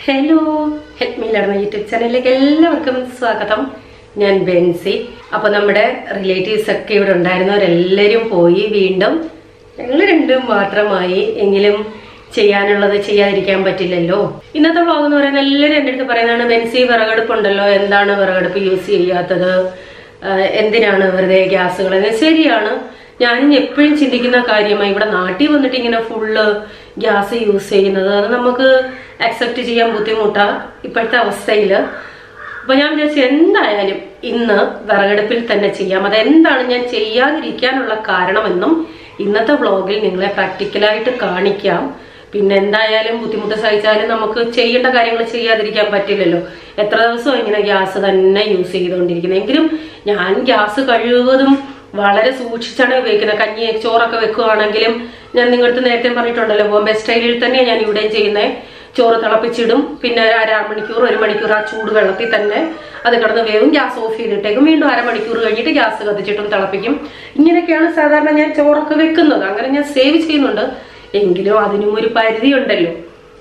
hello help me learn YouTube ചാനലിലേക്ക് എല്ലാവർക്കും സ്വാഗതം ഞാൻ ബെൻസി അപ്പൊ നമ്മുടെ റിലേറ്റീവ്സ് ഒക്കെ ഇവിടെ ഉണ്ടായിരുന്നവരെല്ലാവരും പോയി വീണ്ടും ഞങ്ങൾ രണ്ടും മാത്രമായി എങ്കിലും ചെയ്യാനുള്ളത് ചെയ്യാതിരിക്കാൻ പറ്റില്ലല്ലോ ഇന്നത്തെ വ്ളോഗ് എന്ന് പറയുന്നത് എല്ലാവരും എൻ്റെ അടുത്ത് പറയുന്നതാണ് ബെൻസി വിറകടുപ്പുണ്ടല്ലോ എന്താണ് വിറകടുപ്പ് യൂസ് ചെയ്യാത്തത് ആഹ് എന്തിനാണ് വെറുതെ ഗ്യാസുകൾ ശരിയാണ് ഞാനും എപ്പോഴും ചിന്തിക്കുന്ന കാര്യമായി ഇവിടെ നാട്ടിൽ വന്നിട്ട് ഇങ്ങനെ ഫുള്ള് ഗ്യാസ് യൂസ് ചെയ്യുന്നത് അത് നമുക്ക് അക്സെപ്റ്റ് ചെയ്യാൻ ബുദ്ധിമുട്ടാ ഇപ്പോഴത്തെ അവസ്ഥയിൽ അപ്പൊ ഞാൻ വിചാരിച്ചു എന്തായാലും ഇന്ന് വിറകടുപ്പിൽ തന്നെ ചെയ്യാം അതെന്താണ് ഞാൻ ചെയ്യാതിരിക്കാനുള്ള കാരണമെന്നും ഇന്നത്തെ വ്ളോഗിൽ നിങ്ങളെ പ്രാക്ടിക്കലായിട്ട് കാണിക്കാം പിന്നെ എന്തായാലും ബുദ്ധിമുട്ട് സഹിച്ചാലും നമുക്ക് ചെയ്യേണ്ട കാര്യങ്ങൾ ചെയ്യാതിരിക്കാൻ പറ്റില്ലല്ലോ എത്ര ദിവസം ഇങ്ങനെ ഗ്യാസ് തന്നെ യൂസ് ചെയ്തുകൊണ്ടിരിക്കുന്നത് എങ്കിലും ഞാൻ ഗ്യാസ് കഴിവതും വളരെ സൂക്ഷിച്ചാണ് ഉപയോഗിക്കുന്നത് കഞ്ഞി ചോറൊക്കെ വെക്കുകയാണെങ്കിലും ഞാൻ നിങ്ങളുടെ നേരത്തെ പറഞ്ഞിട്ടുണ്ടല്ലോ ബോംബെ സ്റ്റൈലിൽ തന്നെയാണ് ഞാൻ ഇവിടെയും ചെയ്യുന്നത് ചോറ് തിളപ്പിച്ചിടും പിന്നെ ഒരു അര മണിക്കൂർ ഒരു മണിക്കൂർ ആ ചൂട് വെള്ളത്തിൽ തന്നെ അത് കിടന്ന് വേവും ഗ്യാസ് ഓഫ് ചെയ്തിട്ടേക്കും വീണ്ടും അരമണിക്കൂർ കഴിഞ്ഞിട്ട് ഗ്യാസ് കത്തിച്ചിട്ടും തിളപ്പിക്കും ഇങ്ങനെയൊക്കെയാണ് സാധാരണ ഞാൻ ചോറൊക്കെ വെക്കുന്നത് അങ്ങനെ ഞാൻ സേവ് ചെയ്യുന്നുണ്ട് എങ്കിലും അതിനും ഒരു പരിധി ഉണ്ടല്ലോ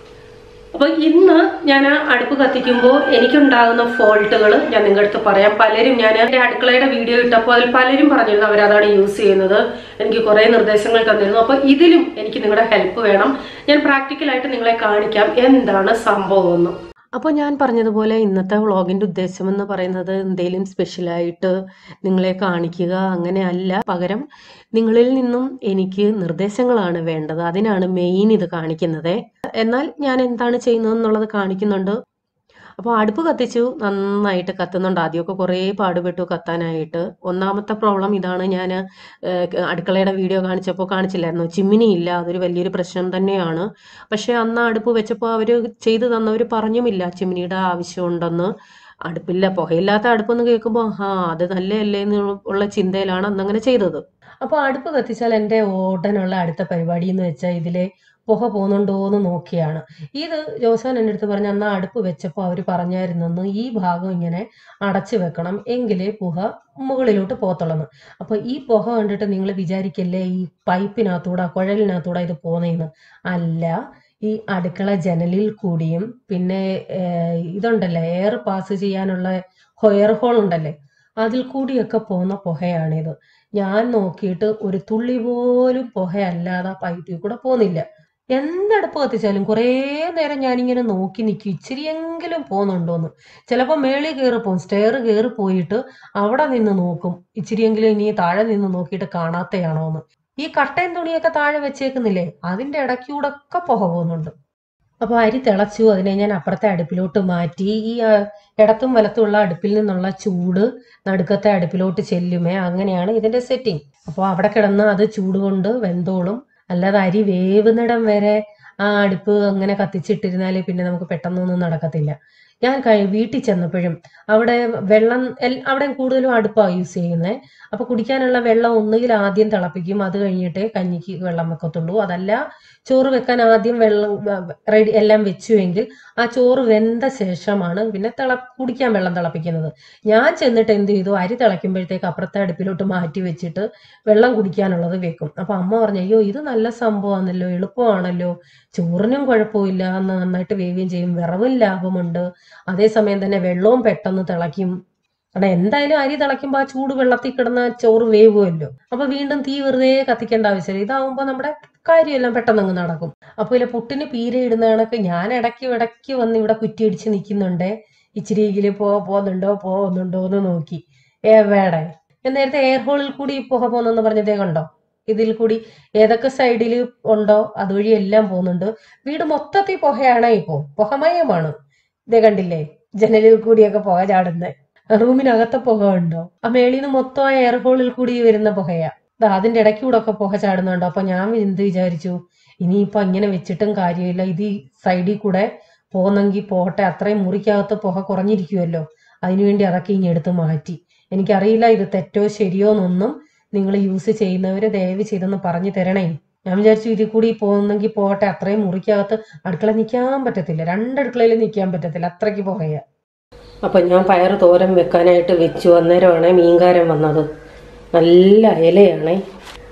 അപ്പൊ ഇന്ന് ഞാൻ ആ അടുപ്പ് കത്തിക്കുമ്പോൾ എനിക്കുണ്ടാകുന്ന ഫോൾട്ടുകൾ ഞാൻ നിങ്ങളുടെ അടുത്ത് പറയാം പലരും ഞാൻ എൻ്റെ അടുക്കളയുടെ വീഡിയോ ഇട്ടപ്പോൾ അതിൽ പലരും പറഞ്ഞിരുന്നു അവരതാണ് യൂസ് ചെയ്യുന്നത് എനിക്ക് കുറേ നിർദ്ദേശങ്ങൾ തന്നിരുന്നു അപ്പോൾ ഇതിലും എനിക്ക് നിങ്ങളുടെ ഹെൽപ്പ് വേണം ഞാൻ പ്രാക്ടിക്കലായിട്ട് നിങ്ങളെ കാണിക്കാം എന്താണ് സംഭവം എന്ന് അപ്പോൾ ഞാൻ പറഞ്ഞതുപോലെ ഇന്നത്തെ വ്ളോഗിൻ്റെ ഉദ്ദേശം എന്ന് പറയുന്നത് എന്തെങ്കിലും സ്പെഷ്യലായിട്ട് നിങ്ങളെ കാണിക്കുക അങ്ങനെയല്ല പകരം നിങ്ങളിൽ നിന്നും എനിക്ക് നിർദ്ദേശങ്ങളാണ് വേണ്ടത് അതിനാണ് മെയിൻ ഇത് കാണിക്കുന്നത് എന്നാൽ ഞാൻ എന്താണ് ചെയ്യുന്നതെന്നുള്ളത് കാണിക്കുന്നുണ്ട് അപ്പോൾ അടുപ്പ് കത്തിച്ചു നന്നായിട്ട് കത്തുന്നുണ്ട് ആദ്യമൊക്കെ കുറേ പാടുപെട്ടു കത്താനായിട്ട് ഒന്നാമത്തെ പ്രോബ്ലം ഇതാണ് ഞാൻ അടുക്കളയുടെ വീഡിയോ കാണിച്ചപ്പോൾ കാണിച്ചില്ലായിരുന്നു ചിമ്മിനി ഇല്ല അതൊരു വലിയൊരു പ്രശ്നം തന്നെയാണ് പക്ഷേ അന്ന് അടുപ്പ് വെച്ചപ്പോൾ അവർ ചെയ്തു തന്നവർ പറഞ്ഞുമില്ല ചിമ്മിനിയുടെ ആവശ്യമുണ്ടെന്ന് അടുപ്പില്ല പുകയില്ലാത്ത അടുപ്പെന്ന് കേൾക്കുമ്പോൾ ആ അത് നല്ലതല്ലേ എന്ന് ഉള്ള ചിന്തയിലാണ് അന്നങ്ങനെ ചെയ്തത് അപ്പോൾ അടുപ്പ് കത്തിച്ചാൽ എൻ്റെ ഉടനുള്ള അടുത്ത പരിപാടി എന്ന് വെച്ചാൽ ഇതിലെ പുക പോകുന്നുണ്ടോ എന്ന് നോക്കിയാണ് ഇത് ജോസാൻ എൻ്റെ അടുത്ത് പറഞ്ഞ അന്ന് അടുപ്പ് വെച്ചപ്പോൾ അവർ പറഞ്ഞായിരുന്നെന്ന് ഈ ഭാഗം ഇങ്ങനെ അടച്ചു വെക്കണം എങ്കിലേ പുക മുകളിലോട്ട് പോകത്തുള്ളൂ അപ്പോൾ ഈ പുക കണ്ടിട്ട് നിങ്ങൾ വിചാരിക്കല്ലേ ഈ പൈപ്പിനകത്തൂടെ കുഴലിനകത്തൂടെ ഇത് പോകുന്നതെന്ന് അല്ല ഈ അടുക്കള ജനലിൽ കൂടിയും പിന്നെ ഇതുണ്ടല്ലേ എയർ പാസ് ചെയ്യാനുള്ള എയർ ഹോൾ ഉണ്ടല്ലേ അതിൽ കൂടിയൊക്കെ പോകുന്ന പുകയാണിത് ഞാൻ നോക്കിയിട്ട് ഒരു തുള്ളി പോലും പുകയല്ലാതെ പൈപ്പിൽ കൂടെ പോകുന്നില്ല എന്തടുപ്പ് കത്തിച്ചാലും കുറേ നേരം ഞാനിങ്ങനെ നോക്കി നിൽക്കും ഇച്ചിരിയെങ്കിലും പോകുന്നുണ്ടോന്ന് ചിലപ്പോൾ മേളിൽ കയറി പോകും സ്റ്റെയർ കയറി പോയിട്ട് അവിടെ നിന്ന് നോക്കും ഇച്ചിരിയെങ്കിലും ഇനി താഴെ നിന്ന് നോക്കിയിട്ട് കാണാത്തയാണോ എന്ന് ഈ കട്ടയും തുണിയൊക്കെ താഴെ വെച്ചേക്കുന്നില്ലേ അതിന്റെ ഇടയ്ക്കൂടെ ഒക്കെ പുക പോകുന്നുണ്ട് അപ്പോൾ അരി തിളച്ചു അതിനെ ഞാൻ അപ്പുറത്തെ അടുപ്പിലോട്ട് മാറ്റി ഈ ഇടത്തും വലത്തുമുള്ള അടുപ്പിൽ നിന്നുള്ള ചൂട് നടുക്കത്തെ അടുപ്പിലോട്ട് ചെല്ലുമേ അങ്ങനെയാണ് ഇതിന്റെ സെറ്റിംഗ് അപ്പോൾ അവിടെ കിടന്ന് അത് ചൂട് കൊണ്ട് വെന്തോളും അല്ലാതെ അരി വേവുന്നിടം വരെ ആ അടുപ്പ് അങ്ങനെ കത്തിച്ചിട്ടിരുന്നാൽ പിന്നെ നമുക്ക് പെട്ടെന്നൊന്നും നടക്കത്തില്ല ഞാൻ കഴി വീട്ടിൽ ചെന്നപ്പോഴും അവിടെ വെള്ളം അവിടെ കൂടുതലും അടുപ്പാണ് യൂസ് ചെയ്യുന്നത് അപ്പോൾ കുടിക്കാനുള്ള വെള്ളം ഒന്നുകിൽ ആദ്യം തിളപ്പിക്കും അത് കഴിഞ്ഞിട്ടേ കഞ്ഞിക്ക് വെള്ളം വെക്കത്തുള്ളൂ അതല്ല ചോറ് വെക്കാൻ ആദ്യം വെള്ളം റെഡി എല്ലാം വെച്ചുവെങ്കിൽ ആ ചോറ് വെന്ത ശേഷമാണ് പിന്നെ തിള കുടിക്കാൻ വെള്ളം തിളപ്പിക്കുന്നത് ഞാൻ ചെന്നിട്ട് എന്ത് ചെയ്തു അരി തിളയ്ക്കുമ്പോഴത്തേക്ക് അപ്പുറത്തെ അടുപ്പിലോട്ട് മാറ്റി വെച്ചിട്ട് വെള്ളം കുടിക്കാനുള്ളത് വെക്കും അപ്പൊ അമ്മ പറഞ്ഞു അയ്യോ ഇത് നല്ല സംഭവമാണല്ലോ എളുപ്പമാണല്ലോ ചോറിനും കുഴപ്പമില്ല നന്നായിട്ട് വേവുകയും ചെയ്യും വിറവും ലാഭമുണ്ട് അതേസമയം തന്നെ വെള്ളവും പെട്ടെന്ന് തിളയ്ക്കും കാരണം എന്തായാലും അരി തിളയ്ക്കുമ്പോൾ ആ ചൂട് വെള്ളത്തിൽ കിടന്ന ചോറ് വേവുമല്ലോ അപ്പൊ വീണ്ടും തീ വെറുതെ കത്തിക്കേണ്ട ആവശ്യമില്ല ഇതാവുമ്പോൾ നമ്മുടെ കാര്യമെല്ലാം പെട്ടെന്ന് അങ്ങ് നടക്കും അപ്പൊ ഇല്ല പുട്ടിന് പീര ഇടുന്ന കണക്ക് ഞാൻ ഇടയ്ക്ക് ഇടയ്ക്ക് വന്ന് ഇവിടെ കുറ്റിയടിച്ച് നിൽക്കുന്നുണ്ട് ഇച്ചിരിയെങ്കിലും പോ പോകുന്നുണ്ടോ പോകുന്നുണ്ടോ എന്ന് നോക്കി എവിടെ ഞാൻ നേരത്തെ എയർ ഹോളിൽ കൂടി പുക പോകുന്നെന്ന് പറഞ്ഞതേ കണ്ടോ ഇതിൽ കൂടി ഏതൊക്കെ സൈഡിൽ ഉണ്ടോ അതുവഴി എല്ലാം പോകുന്നുണ്ട് വീട് മൊത്തത്തിൽ പുകയാണ് ഇപ്പോ പുകമയമാണ് ഇതേ കണ്ടില്ലേ ജനലിൽ കൂടിയൊക്കെ പുക ചാടുന്നത് റൂമിനകത്തെ പുക ഉണ്ടോ ആ മേളിൽ നിന്ന് മൊത്തം ആ എയർ ഹോളിൽ കൂടി വരുന്ന പുകയാ അതിന്റെ ഇടയ്ക്കൂടെ ഒക്കെ പുക ചാടുന്നുണ്ടോ അപ്പൊ ഞാൻ എന്ത് വിചാരിച്ചു ഇനിയിപ്പൊ ഇങ്ങനെ വെച്ചിട്ടും കാര്യമില്ല ഇത് ഈ സൈഡിൽ കൂടെ പോന്നെങ്കിൽ പോട്ടെ അത്രയും മുറിക്കകത്ത് പുക കുറഞ്ഞിരിക്കുമല്ലോ അതിനുവേണ്ടി അതൊക്കെ ഇനി എടുത്ത് മാറ്റി എനിക്കറിയില്ല ഇത് തെറ്റോ ശരിയോ എന്നൊന്നും നിങ്ങൾ യൂസ് ചെയ്യുന്നവര് ദയവ് ചെയ്തൊന്ന് പറഞ്ഞു തരണേ ഞാൻ വിചാരിച്ചു ഇതിൽ കൂടി പോകുന്നെങ്കിൽ പോട്ടെ അത്രയും മുറിക്കകത്ത് അടുക്കള നിൽക്കാൻ പറ്റത്തില്ല രണ്ടടുക്കളയിൽ നിൽക്കാൻ പറ്റത്തില്ല അത്രയ്ക്ക് പുകയാ അപ്പം ഞാൻ പയർ തോരൻ വെക്കാനായിട്ട് വെച്ചു അന്നേരമാണ് മീൻകാരൻ വന്നത് നല്ല ഇലയാണേ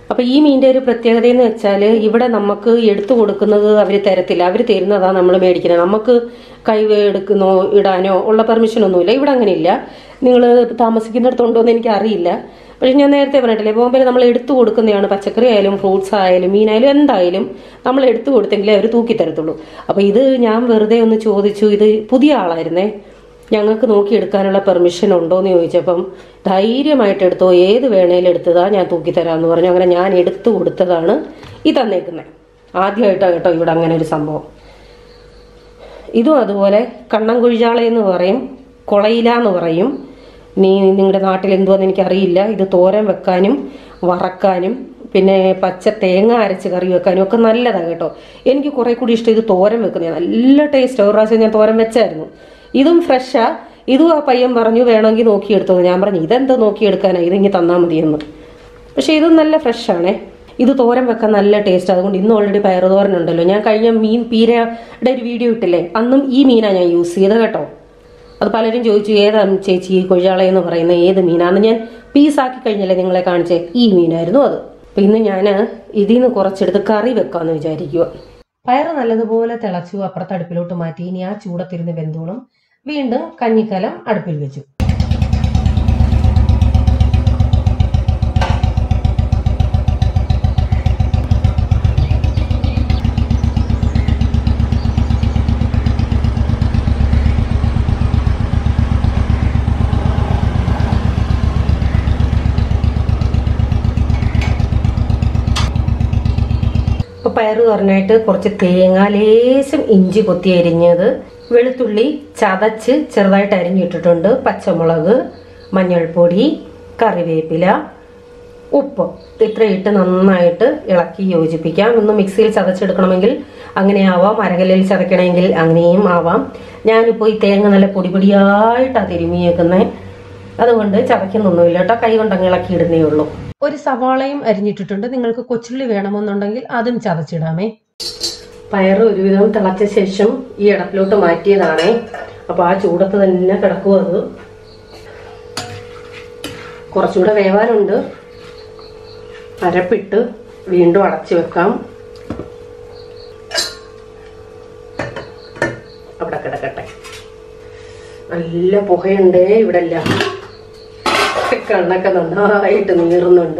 അപ്പൊ ഈ മീനിന്റെ ഒരു പ്രത്യേകത എന്ന് വെച്ചാൽ ഇവിടെ നമുക്ക് എടുത്തു കൊടുക്കുന്നത് അവർ തരത്തില്ല അവർ തരുന്നതാ നമ്മൾ മേടിക്കുന്നത് നമുക്ക് കൈ എടുക്കുന്നോ ഇടാനോ ഉള്ള പെർമിഷൻ ഒന്നുമില്ല ഇവിടെ അങ്ങനെയില്ല നിങ്ങൾ താമസിക്കുന്നിടത്തുണ്ടോ എന്ന് എനിക്ക് അറിയില്ല പക്ഷെ ഞാൻ നേരത്തെ പറഞ്ഞിട്ടില്ലേ ബോംബെയിൽ നമ്മൾ എടുത്തു കൊടുക്കുന്നതാണ് പച്ചക്കറി ആയാലും ഫ്രൂട്ട്സ് ആയാലും മീനായാലും എന്തായാലും നമ്മൾ എടുത്തു കൊടുത്തെങ്കിലേ അവർ തൂക്കി തരത്തുള്ളൂ അപ്പൊ ഇത് ഞാൻ വെറുതെ ഒന്ന് ചോദിച്ചു ഇത് പുതിയ ആളായിരുന്നേ ഞങ്ങൾക്ക് നോക്കിയെടുക്കാനുള്ള പെർമിഷൻ ഉണ്ടോ എന്ന് ചോദിച്ചപ്പം ധൈര്യമായിട്ട് എടുത്തോ ഏത് വേണേലും എടുത്തതാ ഞാൻ തൂക്കിത്തരാമെന്ന് പറഞ്ഞു അങ്ങനെ ഞാൻ എടുത്തു കൊടുത്തതാണ് ഈ തന്നേക്കുന്നത് ആദ്യമായിട്ടാണ് കേട്ടോ ഇവിടെ അങ്ങനെ ഒരു സംഭവം ഇതും അതുപോലെ കണ്ണം കുഴിചാള എന്ന് പറയും കൊളയില എന്ന് പറയും നീ നിങ്ങളുടെ നാട്ടിൽ എന്തുവാന്ന് എനിക്കറിയില്ല ഇത് തോരൻ വെക്കാനും വറക്കാനും പിന്നെ പച്ച തേങ്ങ അരച്ച് കറി വെക്കാനും ഒക്കെ നല്ലതാണ് കേട്ടോ എനിക്ക് കുറെ കൂടി ഇഷ്ടം ഇത് തോരൻ വെക്കുന്നത് നല്ല ടേസ്റ്റ് ഒരു പ്രാവശ്യം ഞാൻ തോരൻ വെച്ചായിരുന്നു ഇതും ഫ്രഷാ ഇതും ആ പയ്യൻ പറഞ്ഞു വേണമെങ്കിൽ നോക്കിയെടുത്തോ ഞാൻ പറഞ്ഞു ഇതെന്താ നോക്കിയെടുക്കാനാ ഇതിങ്ങി തന്നാൽ മതിയെന്ന് പക്ഷെ ഇതും നല്ല ഫ്രഷ് ആണേ ഇത് തോരൻ വെക്കാൻ നല്ല ടേസ്റ്റ് അതുകൊണ്ട് ഇന്ന് ഓൾറെഡി പയറ് തോരൻ ഉണ്ടല്ലോ ഞാൻ കഴിഞ്ഞ മീൻ പീരയുടെ ഒരു വീഡിയോ ഇട്ടില്ലേ അന്നും ഈ മീനാണ് ഞാൻ യൂസ് ചെയ്തത് കേട്ടോ അത് പലരും ചോദിച്ചു ഏതാ ചേച്ചി ഈ കൊഴിയാള എന്ന് പറയുന്ന ഏത് മീനാന്ന് ഞാൻ പീസാക്കി കഴിഞ്ഞല്ലേ നിങ്ങളെ കാണിച്ചേ ഈ മീനായിരുന്നു അത് അപ്പൊ ഇന്ന് ഞാൻ ഇതിൽ നിന്ന് കുറച്ചെടുത്ത് കറി വെക്കാമെന്ന് വിചാരിക്കുക പയറ് നല്ലതുപോലെ തിളച്ചു അപ്പുറത്ത് അടുപ്പിലോട്ട് മാറ്റി ഇനി ആ ചൂടത്തിരുന്ന് വെന്തോളും വീണ്ടും കഞ്ഞിക്കലം അടുപ്പിൽ വെച്ചു അപ്പൊ പയറ് പറഞ്ഞായിട്ട് കുറച്ച് തേങ്ങ ലേശം ഇഞ്ചി കൊത്തി അരിഞ്ഞത് വെളുത്തുള്ളി ചതച്ച് ചെറുതായിട്ട് അരിഞ്ഞിട്ടിട്ടുണ്ട് പച്ചമുളക് മഞ്ഞൾപ്പൊടി കറിവേപ്പില ഉപ്പ് ഇത്ര ഇട്ട് നന്നായിട്ട് ഇളക്കി യോജിപ്പിക്കാം ഒന്ന് മിക്സിയിൽ ചതച്ചെടുക്കണമെങ്കിൽ അങ്ങനെ ആവാം അരകല്ലിൽ ചതക്കണമെങ്കിൽ അങ്ങനെയും ആവാം ഞാനിപ്പോൾ ഈ തേങ്ങ നല്ല പൊടിപൊടിയായിട്ടാണ് തിരുമിയേക്കുന്നത് അതുകൊണ്ട് ചതയ്ക്കുന്നൊന്നുമില്ല കേട്ടോ കൈ കൊണ്ട് അങ്ങ് ഇളക്കി ഇടുന്നേ ഉള്ളൂ ഒരു സവാളയും അരിഞ്ഞിട്ടിട്ടുണ്ട് നിങ്ങൾക്ക് കൊച്ചുള്ളി വേണമെന്നുണ്ടെങ്കിൽ അതും ചതച്ചിടാമേ പയറ് ഒരുവിധം തിളച്ച ശേഷം ഈ അടപ്പിലോട്ട് മാറ്റിയതാണേ അപ്പൊ ആ ചൂടത്ത് തന്നെ കിടക്കും അത് കുറച്ചുകൂടെ വേവാനുണ്ട് അരപ്പിട്ട് വീണ്ടും അടച്ചു വെക്കാം അവിടെ കിടക്കട്ടെ നല്ല പുകയുണ്ടേ ഇവിടെ എല്ലാം കണ്ണൊക്കെ നന്നായിട്ട് നീറുന്നുണ്ട്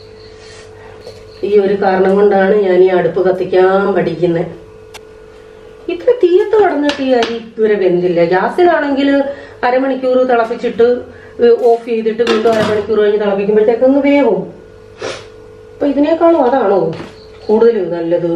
ഈ ഒരു കാരണം കൊണ്ടാണ് ഞാൻ ഈ അടുപ്പ് കത്തിക്കാൻ പഠിക്കുന്നത് ഇത്ര തീയത്ത് കടന്നിട്ട് ഈ അരി ഇതുവരെ വെന്തില്ല ഗ്യാസിലാണെങ്കിൽ അരമണിക്കൂർ തിളപ്പിച്ചിട്ട് ഓഫ് ചെയ്തിട്ട് വീണ്ടും അരമണിക്കൂർ കഴിഞ്ഞ് തിളപ്പിക്കുമ്പോഴത്തേക്ക് അങ്ങ് വേവും അപ്പൊ ഇതിനേക്കാളും അതാണോ കൂടുതൽ നല്ലത്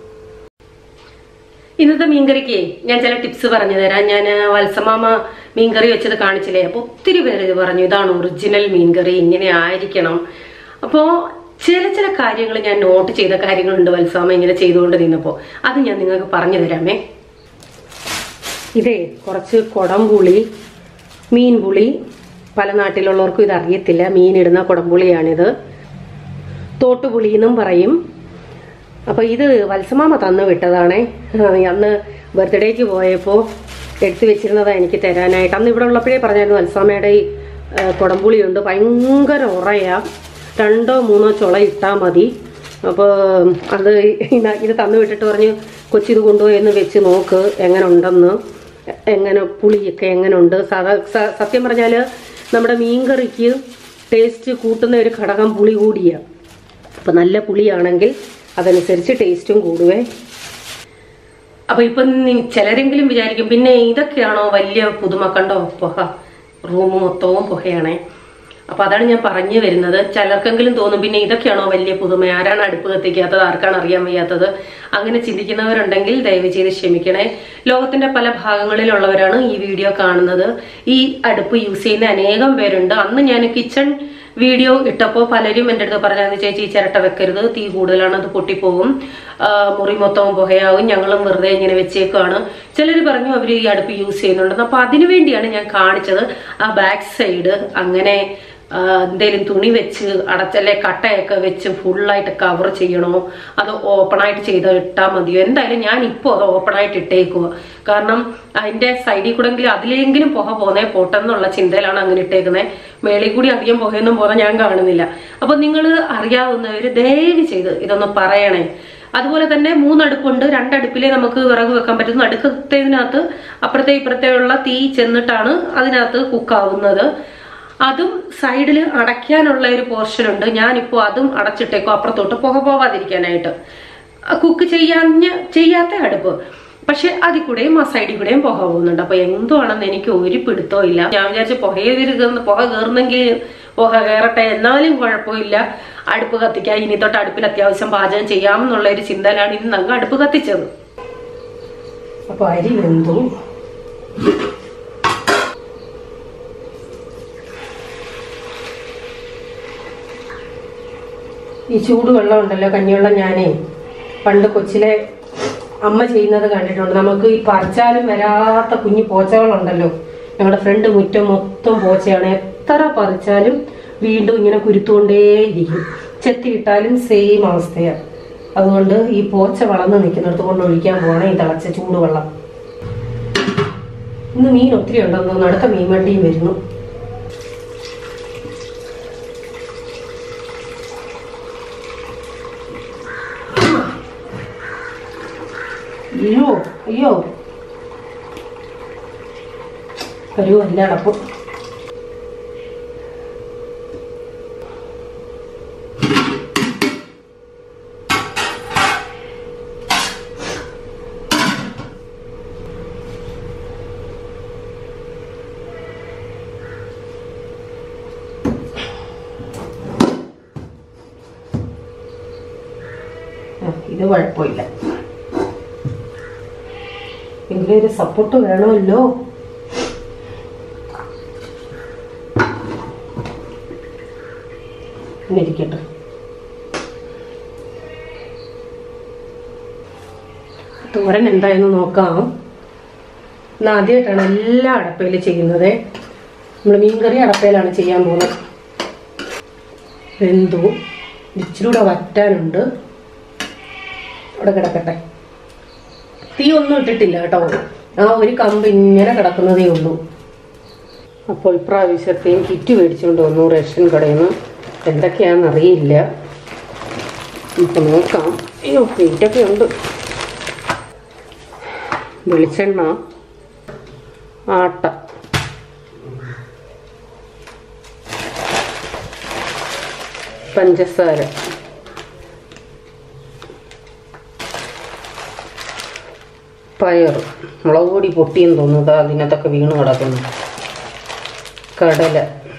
ഇന്നത്തെ മീൻകറിക്ക് ഞാൻ ചില ടിപ്സ് പറഞ്ഞു തരാം ഞാൻ വത്സമാമ മീൻകറി വെച്ചത് കാണിച്ചില്ലേ അപ്പൊ ഒത്തിരി പേര് ഇത് പറഞ്ഞു ഇതാണ് ഒറിജിനൽ മീൻകറി ഇങ്ങനെ ആയിരിക്കണം അപ്പോ ചില ചില കാര്യങ്ങൾ ഞാൻ നോട്ട് ചെയ്ത കാര്യങ്ങളുണ്ട് വത്സമാമ ഇങ്ങനെ ചെയ്തുകൊണ്ട് നിന്നപ്പോ അത് ഞാൻ നിങ്ങൾക്ക് പറഞ്ഞു തരാമേ ഇതേ കുറച്ച് കുടംപുളി മീൻപുളി പല നാട്ടിലുള്ളവർക്കും ഇത് അറിയത്തില്ല മീനിടുന്ന കുടംപുളിയാണിത് തോട്ടുപുളി എന്നും പറയും അപ്പൊ ഇത് വത്സമാമ തന്നു വിട്ടതാണേ ആ, അന്ന് ബർത്ത്ഡേക്ക് പോയപ്പോ എടുത്തു വെച്ചിരുന്നതാ എനിക്ക് തരാനായിട്ട് അന്ന് ഇവിടെ ഉള്ളപ്പോഴേ പറഞ്ഞായിരുന്നു വത്സമാമയുടെ ഈ ആ, കുടംപുളിയുണ്ട് ഭയങ്കര ഉറയാ രണ്ടോ മൂന്നോ ചുള ഇട്ടാ മതി അപ്പോൾ അത് ഇന്ന- ഇത് തന്നു വിട്ടിട്ട് പറഞ്ഞു കൊച്ചിത് കൊണ്ടുപോയി എന്ന് വെച്ച് നോക്ക് എങ്ങനെ ഉണ്ടെന്ന് എങ്ങനെ പുളിയൊക്കെ എങ്ങനെ ഉണ്ട് സാധാ സ- സത്യം പറഞ്ഞാൽ നമ്മുടെ മീൻകറിക്ക് ടേസ്റ്റ് കൂട്ടുന്ന ഒരു ഘടകം പുളി കൂടിയാണ് അപ്പം നല്ല പുളിയാണെങ്കിൽ അതനുസരിച്ച് ടേസ്റ്റും കൂടുവേ അപ്പൊ ഇപ്പൊ നി- ചിലരെങ്കിലും വിചാരിക്കും പിന്നെ ഇതൊക്കെയാണോ വലിയ പുതുമ കണ്ടോ പുക റൂം മൊത്തവും പുകയാണേ അപ്പൊ അതാണ് ഞാൻ പറഞ്ഞു വരുന്നത് ചിലർക്കെങ്കിലും തോന്നും പിന്നെ ഇതൊക്കെയാണോ വലിയ പുതുമ ആരാണ് അടുപ്പ് കത്തിക്കാത്തത് ആർക്കാണ് അറിയാൻ വയ്യാത്തത് അങ്ങനെ ചിന്തിക്കുന്നവരുണ്ടെങ്കിൽ ദയവ് ചെയ്ത് ക്ഷമിക്കണേ ലോകത്തിന്റെ പല ഭാഗങ്ങളിലുള്ളവരാണ് ഈ വീഡിയോ കാണുന്നത് ഈ അടുപ്പ് യൂസ് ചെയ്യുന്ന അനേകം പേരുണ്ട് അന്ന് ഞാൻ കിച്ചൺ വീഡിയോ ഇട്ടപ്പോൾ പലരും എൻ്റെ അടുത്ത് പറഞ്ഞായിരുന്നു ചേച്ചി ഈ ചിരട്ട വെക്കരുത് തീ കൂടുതലാണ് അത് പൊട്ടിപ്പോകും ആ, മുറി മൊത്തവും പുകയാവും ഞങ്ങളും വെറുതെ ഇങ്ങനെ വെച്ചേക്കാണ് ചിലർ പറഞ്ഞു അവർ ഈ അടുപ്പ് യൂസ് ചെയ്യുന്നുണ്ടെന്ന് അപ്പൊ അതിനു വേണ്ടിയാണ് ഞാൻ കാണിച്ചത് ആ ബാക്ക് സൈഡ് അങ്ങനെ ആ, എന്തേലും തുണി വെച്ച് അടച്ചല്ലേ കട്ടയൊക്കെ വെച്ച് ഫുള്ളായിട്ട് കവർ ചെയ്യണോ അത് ഓപ്പണായിട്ട് ചെയ്ത് ഇട്ടാൽ മതിയോ എന്തായാലും ഞാൻ ഇപ്പോൾ അത് ഓപ്പണായിട്ട് ഇട്ടേക്കുക കാരണം അതിന്റെ സൈഡിൽ കൂടെങ്കിലും അതിലെങ്കിലും പുക പോന്നേ പോട്ടെന്നുള്ള ചിന്തയിലാണ് അങ്ങനെ ഇട്ടേക്കുന്നത് മേളിൽ കൂടി അധികം പുകയൊന്നും പോകുന്ന ഞാൻ കാണുന്നില്ല അപ്പൊ നിങ്ങൾ അറിയാവുന്നവര് ദയവ് ചെയ്ത് ഇതൊന്ന് പറയണേ അതുപോലെ തന്നെ മൂന്നടുപ്പുണ്ട് രണ്ടടുപ്പിലേ നമുക്ക് വിറക് വെക്കാൻ പറ്റുന്നു അടുക്കത്തേതിനകത്ത് അപ്പുറത്തെ ഇപ്പുറത്തെ ഉള്ള തീ ചെന്നിട്ടാണ് അതിനകത്ത് കുക്കാവുന്നത് അതും സൈഡിൽ അടയ്ക്കാനുള്ള ഒരു പോർഷൻ ഉണ്ട് ഞാനിപ്പോൾ അതും അടച്ചിട്ടേക്കും അപ്പുറത്തോട്ട് പുക പോവാതിരിക്കാനായിട്ട് കുക്ക് ചെയ്യാഞ്ഞ ചെയ്യാത്ത അടുപ്പ് പക്ഷെ അതിൽ കൂടെയും ആ സൈഡിൽ കൂടെയും പുക പോകുന്നുണ്ട് അപ്പൊ എന്തുവാണെന്ന് എനിക്ക് ഒരു പിടുത്തവും ഇല്ല ഞാൻ വിചാരിച്ചു പുകയതിരുന്ന് പുക കയറുന്നെങ്കിൽ പുക കയറട്ടെ എന്നാലും കുഴപ്പമില്ല അടുപ്പ് കത്തിക്കാൻ ഇനി തൊട്ട് അടുപ്പിൽ അത്യാവശ്യം പാചകം ചെയ്യാമെന്നുള്ള ഒരു ചിന്തയിലാണ് ഇന്ന് അങ്ങ് അടുപ്പ് കത്തിച്ചത് അപ്പൊ അരി വെന്തു ഈ ചൂടുവെള്ളം ഉണ്ടല്ലോ കഞ്ഞിവെള്ളം ഞാനേ പണ്ട് കൊച്ചിലെ അമ്മ ചെയ്യുന്നത് കണ്ടിട്ടുണ്ട് നമുക്ക് ഈ പറിച്ചാലും വരാത്ത കുഞ്ഞു പോച്ചകളുണ്ടല്ലോ ഞങ്ങളുടെ ഫ്രണ്ട് മുറ്റം മൊത്തം പോച്ചയാണ് എത്ര പറിച്ചാലും വീണ്ടും ഇങ്ങനെ കുരുത്തുകൊണ്ടേയിരിക്കും ചെത്തിയിട്ടാലും സെയിം അവസ്ഥയാണ് അതുകൊണ്ട് ഈ പോച്ച വളർന്ന് നിൽക്കുന്നിടത്ത് കൊണ്ട് ഒഴിക്കാൻ പോകണം ഈ തിളച്ച ചൂടുവെള്ളം ഇന്ന് മീൻ ഒത്തിരി ഉണ്ടെന്ന് തോന്നുന്നു അടുത്ത മീൻ വണ്ടിയും വരുന്നു അയ്യോ അയ്യോ ഒരു വല്ല അടപ്പും ആ, ഇത് കുഴപ്പമില്ല ഇതിലൊരു സപ്പോർട്ട് വേണമല്ലോ ഇങ്ങനെ ഇരിക്കട്ടെ തോരൻ എന്തായെന്ന് നോക്കാം ഇന്ന് ആദ്യമായിട്ടാണ് എല്ലാ അടപ്പയിലും ചെയ്യുന്നത് നമ്മൾ മീൻകറി അടപ്പയിലാണ് ചെയ്യാൻ പോകുന്നത് വെന്തു ഇച്ചിരി കൂടെ വറ്റാനുണ്ട് അവിടെ കിടക്കട്ടെ തീ ഒന്നും ഇട്ടിട്ടില്ല കേട്ടോ ആ ഒരു കമ്പ് ഇങ്ങനെ കിടക്കുന്നതേ ഉള്ളൂ അപ്പോൾ ഇപ്രാവശ്യത്തെയും കിറ്റ് മേടിച്ചുകൊണ്ട് വന്നു റേഷൻ കടയിൽ നിന്ന് എന്തൊക്കെയാണെന്ന് അറിയില്ല നമുക്ക് നോക്കാം അയ്യോ വെയിറ്റൊക്കെ ഉണ്ട് വെളിച്ചെണ്ണ ആട്ട പഞ്ചസാര പയർ മുളക് പൊടി പൊട്ടിയെന്ന് തോന്നുന്നത് അതിനകത്തൊക്കെ വീണ് കിടക്കുന്നു കടല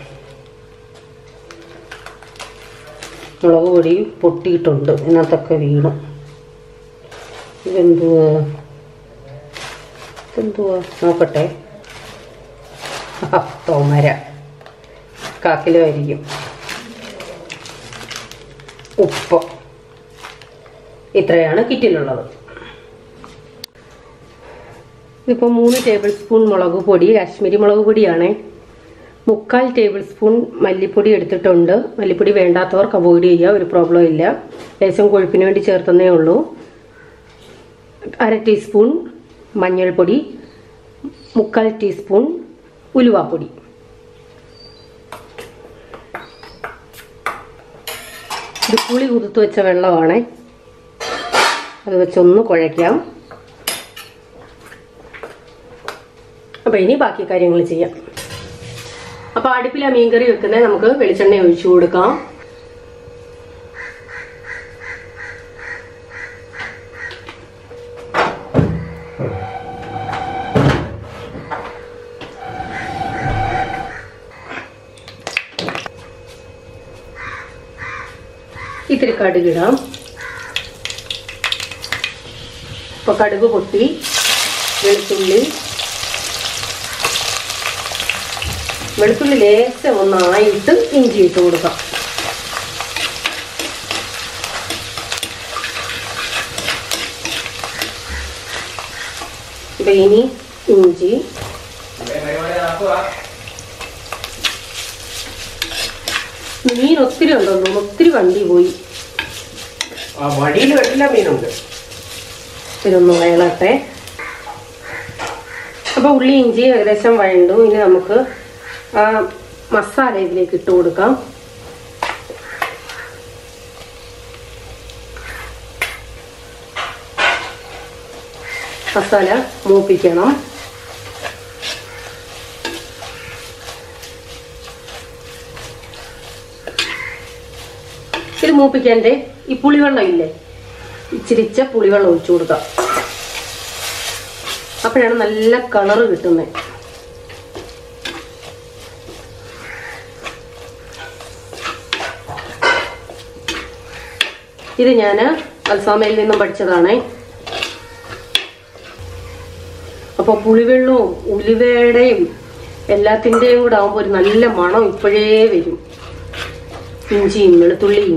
മുളക് പൊടി പൊട്ടിയിട്ടുണ്ട് ഇതിനകത്തൊക്കെ വീണു ഇതെന്തുവാ ഇതെന്തുവാ നോക്കട്ടെ ആ, തോമര കാക്കിലോ ആയിരിക്കും ഉപ്പ് ഇത്രയാണ് കിറ്റിലുള്ളത് ഇതിപ്പോൾ മൂന്ന് ടേബിൾ സ്പൂൺ മുളക് പൊടി കാശ്മീരി മുളക് പൊടിയാണ് മുക്കാൽ ടേബിൾ സ്പൂൺ മല്ലിപ്പൊടി എടുത്തിട്ടുണ്ട് മല്ലിപ്പൊടി വേണ്ടാത്തവർക്ക് അവോയ്ഡ് ചെയ്യുക ഒരു പ്രോബ്ലം ഇല്ല ലേശം കൊഴുപ്പിന് വേണ്ടി ചേർത്തന്നേ ഉള്ളൂ അര ടീസ്പൂൺ മഞ്ഞൾപ്പൊടി മുക്കാൽ ടീസ്പൂൺ ഉലുവാപ്പൊടി ഇത് പുളി കുതിർത്ത് വെച്ച വെള്ളമാണ് അത് വെച്ചൊന്ന് കുഴയ്ക്കാം അപ്പൊ ഇനി ബാക്കി കാര്യങ്ങൾ ചെയ്യാം അപ്പൊ അടുപ്പിൽ ആ മീൻകറി വെക്കുന്നത് നമുക്ക് വെളിച്ചെണ്ണ ഒഴിച്ചു കൊടുക്കാം ഇത്തിരി കടുകിടാം ഇപ്പൊ കടുക് പൊട്ടി വെളുത്തുള്ളി വെളുത്തുള്ളി ലേശം ഒന്നായിട്ട് ഇഞ്ചി ഇട്ട് കൊടുക്കാം ഇപ്പൊ ഇനി ഇഞ്ചി മീൻ ഒത്തിരി ഉണ്ടെന്ന് തോന്നുന്നു ഒത്തിരി വണ്ടി പോയി ആ വടിയിൽ വെട്ടില്ല മീനുണ്ട് ഇതൊന്ന് വേളട്ടെ അപ്പൊ ഉള്ളി ഇഞ്ചി ഏകദേശം വഴണ്ടു ഇനി നമുക്ക് ആ മസാല ഇതിലേക്ക് ഇട്ട് കൊടുക്കാം മസാല മൂപ്പിക്കണം ഇത് മൂപ്പിക്കാൻ്റെ ഈ പുളിവെള്ളം ഇല്ലേ ഇച്ചിരിച്ച പുളിവെള്ളം ഒഴിച്ചു കൊടുക്കാം അപ്പോഴാണ് നല്ല കളറ് കിട്ടുന്നത് ഇത് ഞാൻ അൽഫാമയിൽ നിന്നും പഠിച്ചതാണേ അപ്പോൾ പുളിവെള്ളവും ഉലുവയുടെയും എല്ലാത്തിൻ്റെയും കൂടെ ആകുമ്പോൾ ഒരു നല്ല മണം ഇപ്പോഴേ വരും ഇഞ്ചിയും വെളുത്തുള്ളിയും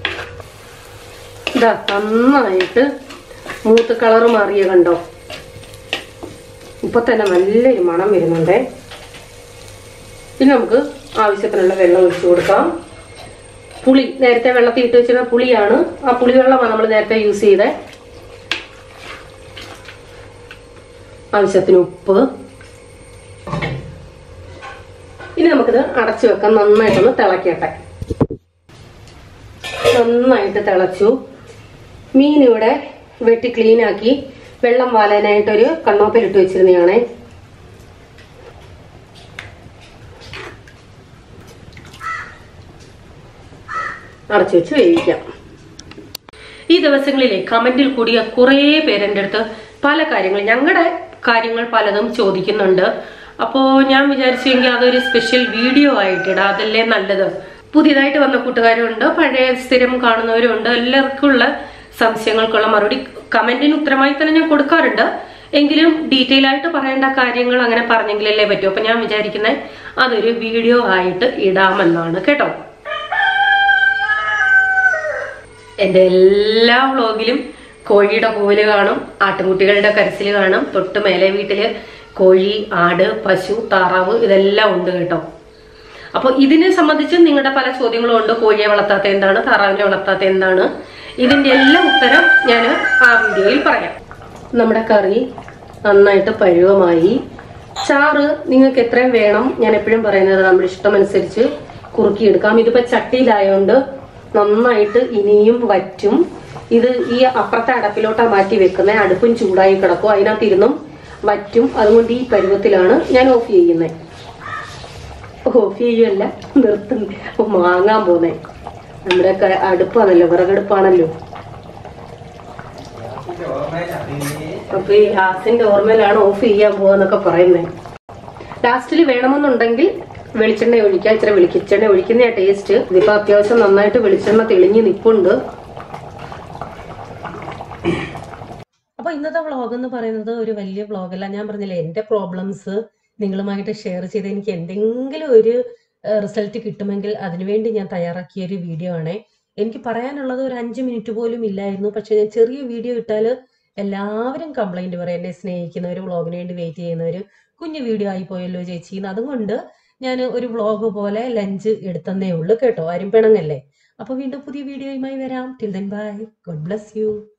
ഇതാ നന്നായിട്ട് മൂത്ത് കളറ് മാറിയ കണ്ടോ ഇപ്പൊ തന്നെ നല്ലൊരു മണം വരുന്നുണ്ടേ ഇനി നമുക്ക് ആവശ്യത്തിനുള്ള വെള്ളം ഒഴിച്ചു കൊടുക്കാം പുളി നേരത്തെ വെള്ളത്തിൽ ഇട്ട് വെച്ചിരുന്ന പുളിയാണ് ആ പുളിവെള്ളമാണ് നമ്മൾ നേരത്തെ യൂസ് ചെയ്തേ ആവശ്യത്തിന് ഉപ്പ് ഇനി നമുക്കിത് അടച്ചു വെക്കാം നന്നായിട്ടൊന്ന് തിളക്കട്ടെ നന്നായിട്ട് തിളച്ചു മീൻ ഇവിടെ വെട്ടി ക്ലീൻ ആക്കി വെള്ളം വാലാനായിട്ടൊരു കണ്ണോപ്പലിട്ട് വെച്ചിരുന്നതാണേ അടച്ചു വെച്ച് വേവിക്കാം ഈ ദിവസങ്ങളിലെ കമന്റിൽ കൂടിയ കുറേ പേരെൻ്റെ അടുത്ത് പല കാര്യങ്ങൾ ഞങ്ങളുടെ കാര്യങ്ങൾ പലതും ചോദിക്കുന്നുണ്ട് അപ്പോൾ ഞാൻ വിചാരിച്ചെങ്കിൽ അതൊരു സ്പെഷ്യൽ വീഡിയോ ആയിട്ടിടാം അതല്ലേ നല്ലത് പുതിയതായിട്ട് വന്ന കൂട്ടുകാരുണ്ട് പഴയ സ്ഥിരം കാണുന്നവരുണ്ട് എല്ലാവർക്കും ഉള്ള സംശയങ്ങൾക്കുള്ള മറുപടി കമന്റിന് ഉത്തരമായി തന്നെ ഞാൻ കൊടുക്കാറുണ്ട് എങ്കിലും ഡീറ്റെയിൽ ആയിട്ട് പറയേണ്ട കാര്യങ്ങൾ അങ്ങനെ പറഞ്ഞെങ്കിലല്ലേ പറ്റൂ അപ്പൊ ഞാൻ വിചാരിക്കുന്നത് അതൊരു വീഡിയോ ആയിട്ട് ഇടാമെന്നാണ് കേട്ടോ എന്റെ എല്ലാ വ്ളോഗിലും കോഴിയുടെ കൂവല് കാണും ആട്ടുംകുട്ടികളുടെ കരച്ചിൽ കാണും തൊട്ട് മേലെ വീട്ടില് കോഴി ആട് പശു താറാവ് ഇതെല്ലാം ഉണ്ട് കേട്ടോ അപ്പോൾ ഇതിനെ സംബന്ധിച്ച് നിങ്ങളുടെ പല ചോദ്യങ്ങളും ഉണ്ട് കോഴിയെ വളർത്താത്ത എന്താണ് താറാവിനെ വളർത്താത്ത എന്താണ് ഇതിന്റെ എല്ലാ ഉത്തരം ഞാൻ ആ വീഡിയോയിൽ പറയാം നമ്മുടെ കറി നന്നായിട്ട് പരുവമായി ചാറ് നിങ്ങൾക്ക് എത്രയും വേണം ഞാൻ എപ്പോഴും പറയുന്നത് നമ്മുടെ ഇഷ്ടമനുസരിച്ച് കുറുക്കിയെടുക്കാം ഇതിപ്പോ ചട്ടിയിലായോണ്ട് നന്നായിട്ട് ഇനിയും വറ്റും ഇത് ഈ അപ്പുറത്തെ അടപ്പിലോട്ടാ മാറ്റി വെക്കുന്നത് അടുപ്പും ചൂടായി കിടക്കും അതിനകത്തിരുന്നും വറ്റും അതുകൊണ്ട് ഈ പരുവത്തിലാണ് ഞാൻ ഓഫ് ചെയ്യുന്നത് ഓഫ് ചെയ്യുമല്ല നിർത്തും വാങ്ങാൻ പോന്നെ നമ്മുടെ ക- അടുപ്പാണല്ലോ വിറകടുപ്പാണല്ലോ അപ്പൊ ഈ ഗ്യാസിന്റെ ഓർമ്മയിലാണ് ഓഫ് ചെയ്യാൻ പോവാന്നൊക്കെ പറയുന്നത് ലാസ്റ്റിൽ വേണമെന്നുണ്ടെങ്കിൽ വെളിച്ചെണ്ണ ഒഴിക്കാം ഇത്ര വെളിച്ചെണ്ണ ഒഴിക്കുന്ന ടേസ്റ്റ് ഇതിപ്പോ അത്യാവശ്യം നന്നായിട്ട് വെളിച്ചെണ്ണ തെളിഞ്ഞ് നിപ്പുണ്ട് അപ്പൊ ഇന്നത്തെ വ്ളോഗ് എന്ന് പറയുന്നത് ഒരു വലിയ വ്ളോഗല്ല ഞാൻ പറഞ്ഞില്ലേ എന്റെ പ്രോബ്ലംസ് നിങ്ങളുമായിട്ട് ഷെയർ ചെയ്ത് എനിക്ക് എന്തെങ്കിലും ഒരു റിസൾട്ട് കിട്ടുമെങ്കിൽ അതിനുവേണ്ടി ഞാൻ തയ്യാറാക്കിയ ഒരു വീഡിയോ ആണേ എനിക്ക് പറയാനുള്ളത് ഒരു അഞ്ച് മിനിറ്റ് പോലും ഇല്ലായിരുന്നു പക്ഷെ ഞാൻ ചെറിയ വീഡിയോ ഇട്ടാൽ എല്ലാവരും കംപ്ലൈന്റ് പറയും എന്നെ സ്നേഹിക്കുന്നവർ വ്ളോഗിന് വേണ്ടി വെയിറ്റ് ചെയ്യുന്നവർ കുഞ്ഞു വീഡിയോ ആയി പോയല്ലോ ചേച്ചി എന്ന് അതുകൊണ്ട് ഞാൻ ഒരു വ്ളോഗ് പോലെ ലഞ്ച് എടുത്തന്നേ ഉള്ളൂ കേട്ടോ ആരും പിണങ്ങല്ലേ അപ്പൊ വീണ്ടും പുതിയ വീഡിയോയുമായി വരാം till then bye God bless U